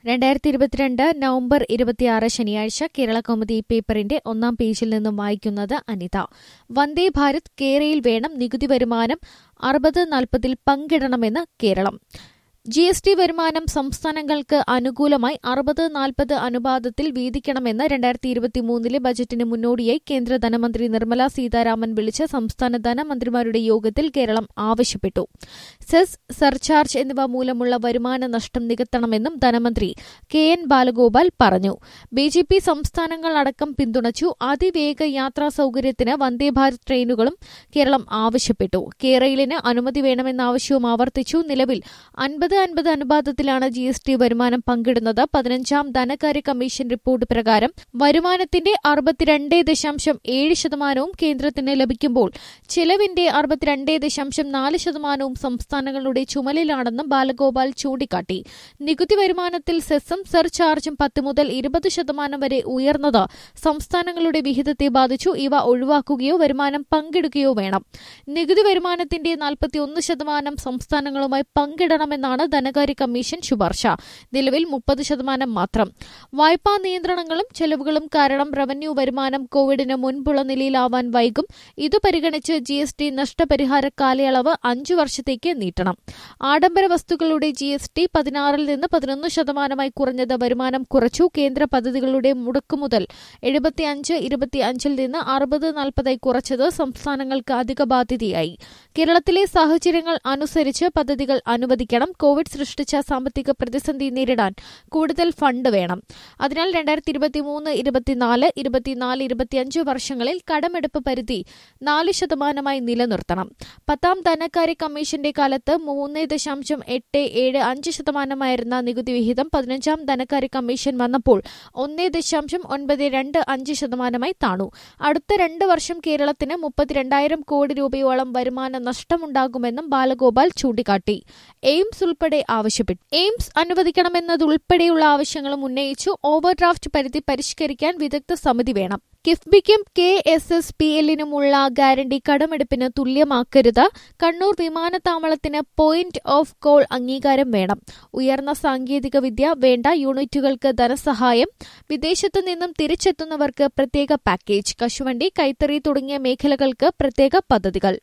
രണ്ടായിരത്തി ഇരുപത്തിരണ്ട് നവംബർ ഇരുപത്തിയാറ് ശനിയാഴ്ച കേരള കൗമുദി പേപ്പറിന്റെ ഒന്നാം പേജിൽ നിന്നും വായിക്കുന്നത് അനിത വന്ദേ ഭാരത് കേരയിൽ വേണം നികുതി വരുമാനം അറുപത് നാൽപ്പതിൽ പങ്കിടണമെന്ന് കേരളം ജി എസ് ടി വരുമാനം സംസ്ഥാനങ്ങൾക്ക് അനുകൂലമായി അറുപത് നാൽപ്പത് അനുപാതത്തിൽ വീതിക്കണമെന്ന് രണ്ടായിരത്തി ഇരുപത്തിമൂന്നിലെ ബജറ്റിന് മുന്നോടിയായി കേന്ദ്ര ധനമന്ത്രി നിർമ്മല സീതാരാമൻ വിളിച്ച സംസ്ഥാന ധനമന്ത്രിമാരുടെ യോഗത്തിൽ കേരളം ആവശ്യപ്പെട്ടു സെസ് സർചാർജ് എന്നിവ മൂലമുള്ള വരുമാന നഷ്ടം നികത്തണമെന്നും ധനമന്ത്രി കെ എൻ ബാലഗോപാൽ പറഞ്ഞു ബി ജെ പി സംസ്ഥാനങ്ങളടക്കം പിന്തുണച്ചു അതിവേഗ യാത്രാ സൌകര്യത്തിന് വന്ദേഭാരത് ട്രെയിനുകളും കേരളം ആവശ്യപ്പെട്ടു കേരളിന് അനുമതി വേണമെന്ന ആവശ്യവും ആവർത്തിച്ചു നിലവിൽ അൻപത് അൻപത് അനുപാതത്തിലാണ് ജി എസ് ടി വരുമാനം പങ്കിടുന്നത് പതിനഞ്ചാം ധനകാര്യ കമ്മീഷൻ റിപ്പോർട്ട് പ്രകാരം വരുമാനത്തിന്റെ അറുപത്തിരണ്ട് ദശാംശം ഏഴ് ശതമാനവും കേന്ദ്രത്തിന് ലഭിക്കുമ്പോൾ ചെലവിന്റെ അറുപത്തിരണ്ട് ദശാംശം നാല് ശതമാനവും സംസ്ഥാനങ്ങളുടെ ചുമലിലാണെന്നും ബാലഗോപാൽ ചൂണ്ടിക്കാട്ടി നികുതി വരുമാനത്തിൽ സെസ്സും സർചാർജും പത്ത് മുതൽ ഇരുപത് ശതമാനം വരെ ഉയർന്നത് സംസ്ഥാനങ്ങളുടെ വിഹിതത്തെ ബാധിച്ചു ഇവ ഒഴിവാക്കുകയോ വരുമാനം പങ്കിടുകയോ വേണം നികുതി വരുമാനത്തിന്റെ നാൽപ്പത്തിയൊന്ന് ശതമാനം സംസ്ഥാനങ്ങളുമായി പങ്കിടണമെന്നാണ് ധനകാര്യ കമ്മീഷൻ ശുപാർശ നിലവിൽ മുപ്പത് ശതമാനം മാത്രം വായ്പാ നിയന്ത്രണങ്ങളും ചെലവുകളും കാരണം റവന്യൂ വരുമാനം കോവിഡിന് മുൻപുള്ള നിലയിലാവാൻ വൈകും ഇതു പരിഗണിച്ച് ജി എസ് ടി നഷ്ടപരിഹാര കാലയളവ് അഞ്ചു വർഷത്തേക്ക് നീട്ടണം ആഡംബര വസ്തുക്കളുടെ ജി എസ് ടി പതിനാറിൽ നിന്ന് പതിനൊന്ന് ശതമാനമായി കുറഞ്ഞത് വരുമാനം കുറച്ചു കേന്ദ്ര പദ്ധതികളുടെ മുടക്കുമുതൽ എഴുപത്തിയഞ്ച് ഇരുപത്തിയഞ്ചിൽ നിന്ന് അറുപത് നാൽപ്പതായി കുറച്ചത് സംസ്ഥാനങ്ങൾക്ക് അധിക ബാധ്യതയായി കേരളത്തിലെ സാഹചര്യങ്ങൾ അനുസരിച്ച് പദ്ധതികൾ അനുവദിക്കണം കോവിഡ് സൃഷ്ടിച്ച സാമ്പത്തിക പ്രതിസന്ധി നേരിടാൻ കൂടുതൽ ഫണ്ട് വേണം അതിനാൽ രണ്ടായിരത്തി ഇരുപത്തിമൂന്ന് ഇരുപത്തിനാല് ഇരുപത്തിനാല് ഇരുപത്തിയഞ്ച് വർഷങ്ങളിൽ കടമെടുപ്പ് പരിധി നാല് ശതമാനമായി നിലനിർത്തണം പത്താം ധനകാര്യ കമ്മീഷന്റെ കാലത്ത് മൂന്ന് ദശാംശം എട്ട് ഏഴ് അഞ്ച് ശതമാനമായിരുന്ന നികുതി വിഹിതം പതിനഞ്ചാം ധനകാര്യ കമ്മീഷൻ വന്നപ്പോൾ ഒന്ന് ദശാംശം ഒൻപത് രണ്ട് അഞ്ച് ശതമാനമായി താണു അടുത്ത രണ്ട് വർഷം കേരളത്തിന് മുപ്പത്തിരണ്ടായിരം കോടി രൂപയോളം വരുമാന നഷ്ടമുണ്ടാകുമെന്നും ബാലഗോപാൽ ചൂണ്ടിക്കാട്ടി എയിംസ് ഉൾപ്പെടെ ആവശ്യപ്പെട്ടു എയിംസ് അനുവദിക്കണമെന്നതുൾപ്പെടെയുള്ള ആവശ്യങ്ങളും ഉന്നയിച്ചു ഓവർഡ്രാഫ്റ്റ് പരിധി പരിഷ്കരിക്കാൻ വിദഗ്ധ സമിതി വേണം കിഫ്ബിക്കും കെ എസ് എസ് പി എല്ലിനുമുള്ള ഗ്യാരണ്ടി കടമെടുപ്പിന് തുല്യമാക്കരുത് കണ്ണൂർ വിമാനത്താവളത്തിന് പോയിന്റ് ഓഫ് കോൾ അംഗീകാരം വേണം ഉയർന്ന സാങ്കേതിക വിദ്യ വേണ്ട യൂണിറ്റുകൾക്ക് ധനസഹായം വിദേശത്തു നിന്നും തിരിച്ചെത്തുന്നവർക്ക് പ്രത്യേക പാക്കേജ് കശുവണ്ടി കൈത്തറി തുടങ്ങിയ മേഖലകൾക്ക് പ്രത്യേക പദ്ധതികൾ